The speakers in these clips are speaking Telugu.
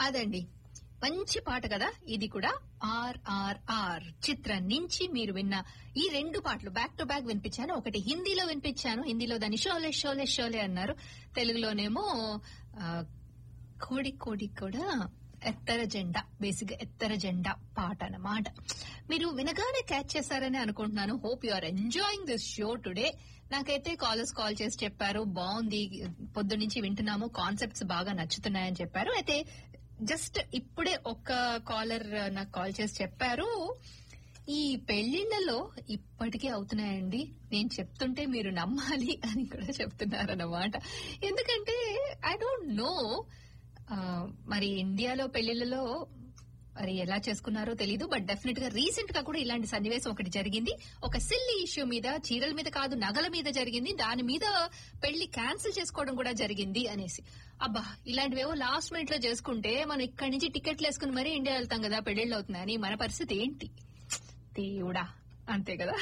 అదండి మంచి పాట కదా ఇది కూడా ఆర్ఆర్ఆర్ చిత్రం నుంచి మీరు విన్న ఈ రెండు పాటలు బ్యాక్ టు బ్యాక్ వినిపించాను ఒకటి హిందీలో వినిపించాను హిందీలో దాన్ని షోలే షోలే షోలే అన్నారు తెలుగులోనేమో ఆ, కోడి కోడి కూడా ఎత్తర జెండా బేసిక్ గా ఎత్తర జెండా పాట అన్నమాట మీరు వినగానే క్యాచ్ చేశారని అనుకుంటున్నాను hope you are enjoying this show today నాకైతే కాలర్స్ కాల్ చేసి చెప్పారు బాగుంది పొద్దు నుంచి వింటున్నాము కాన్సెప్ట్స్ బాగా నచ్చుతున్నాయని చెప్పారు అయితే జస్ట్ ఇప్పుడే ఒక్క కాలర్ నాకు కాల్ చేసి చెప్పారు ఈ పెళ్లిళ్లలో ఇప్పటికే అవుతున్నాయండి నేను చెప్తుంటే మీరు నమ్మాలి అని కూడా చెప్తున్నారన్నమాట ఎందుకంటే ఐ డోంట్ నో మరి ఇండియాలో పెళ్లిళ్లలో మరి ఎలా చేసుకున్నారో తెలీదు బట్ డెఫినెట్ గా రీసెంట్ గా కూడా ఇలాంటి సన్నివేశం ఒకటి జరిగింది ఒక సిల్లీ ఇష్యూ మీద చీరల మీద కాదు నగల మీద జరిగింది దాని మీద పెళ్లి క్యాన్సిల్ చేసుకోవడం కూడా జరిగింది అనేసి అబ్బా ఇలాంటివేవో లాస్ట్ మినిట్ లో చేసుకుంటే మనం ఇక్కడి నుంచి టికెట్లు వేసుకుని మరీ ఇండియా వెళ్తాం కదా పెళ్లిళ్ళు అవుతున్నాయని మన పరిస్థితి ఏంటి దేవుడా అంతే కదా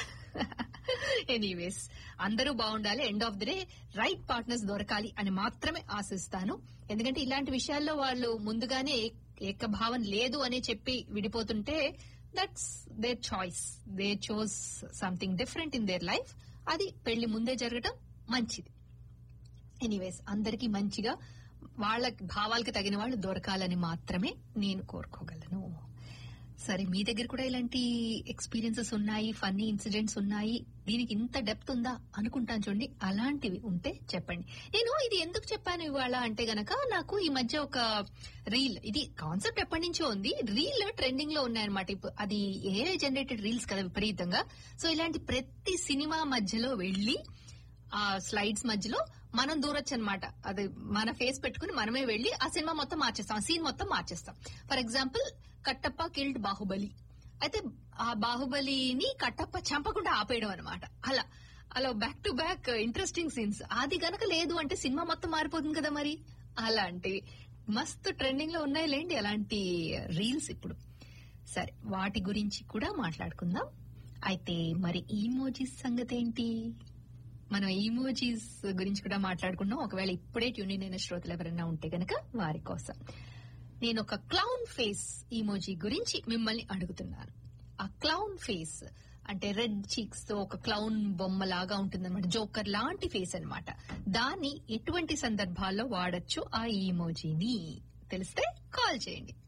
ఎనీవేస్ అందరూ బాగుండాలి end of the day right partners దొరకాలి అని మాత్రమే ఆశిస్తాను ఎందుకంటే ఇలాంటి విషయాల్లో వాళ్ళు ముందుగానే ఏక- ఏకభావం లేదు అని చెప్పి విడిపోతుంటే that's their choice they chose something different in their life అది పెళ్లి ముందే జరగటం మంచిది ఎనీవేస్ అందరికీ మంచిగా వాళ్ళ భావాలకు తగిన వాళ్ళు దొరకాలని మాత్రమే నేను కోరుకోగలను సరే మీ దగ్గర కూడా ఇలాంటి ఎక్స్పీరియన్సెస్ ఉన్నాయి ఫన్నీ ఇన్సిడెంట్స్ ఉన్నాయి దీనికి ఇంత డెప్త్ ఉందా అనుకుంటాను చూడండి అలాంటివి ఉంటే చెప్పండి నేను ఇది ఎందుకు చెప్పాను ఇవాళ అంటే గనక నాకు ఈ మధ్య ఒక రీల్ ఇది కాన్సెప్ట్ ఎప్పటి నుంచో ఉంది రీల్ ట్రెండింగ్ లో ఉన్నాయన్నమాట ఇప్పుడు అది ఏ జనరేటెడ్ రీల్స్ కదా విపరీతంగా సో ఇలాంటి ప్రతి సినిమా మధ్యలో వెళ్లి ఆ స్లైడ్స్ మధ్యలో మనం దూరొచ్చు అనమాట అది మన ఫేస్ పెట్టుకుని మనమే వెళ్లి ఆ సినిమా మొత్తం మార్చేస్తాం ఆ సీన్ మొత్తం మార్చేస్తాం for example Kattappa killed Baahubali అయితే ఆ బాహుబలిని కట్టప్ప చంపకుండా ఆపేయడం అనమాట అలా అలా back to back interesting scenes అది గనక లేదు అంటే సినిమా మొత్తం మారిపోతుంది కదా మరి అలాంటివి మస్తు ట్రెండింగ్ లో ఉన్నాయి లేండి అలాంటి రీల్స్ ఇప్పుడు సరే వాటి గురించి కూడా మాట్లాడుకుందాం అయితే మరి ఈమోజీస్ సంగతి ఏంటి మనం ఈమోజీస్ గురించి కూడా మాట్లాడుకున్నాం ఒకవేళ ఇప్పుడే ట్యూనింగ్ అయిన శ్రోతలు ఎవరైనా ఉంటే గనక వారి కోసం నేను ఒక క్లౌన్ ఫేస్ ఈమోజీ గురించి మిమ్మల్ని అడుగుతున్నాను ఆ క్లౌన్ ఫేస్ అంటే రెడ్ చీక్స్ తో ఒక క్లౌన్ బొమ్మ లాగా ఉంటుందన్నమాట జోకర్ లాంటి ఫేస్ అన్నమాట దాన్ని ఎటువంటి సందర్భాల్లో వాడొచ్చు ఆ ఈమోజీని తెలిస్తే కాల్ చేయండి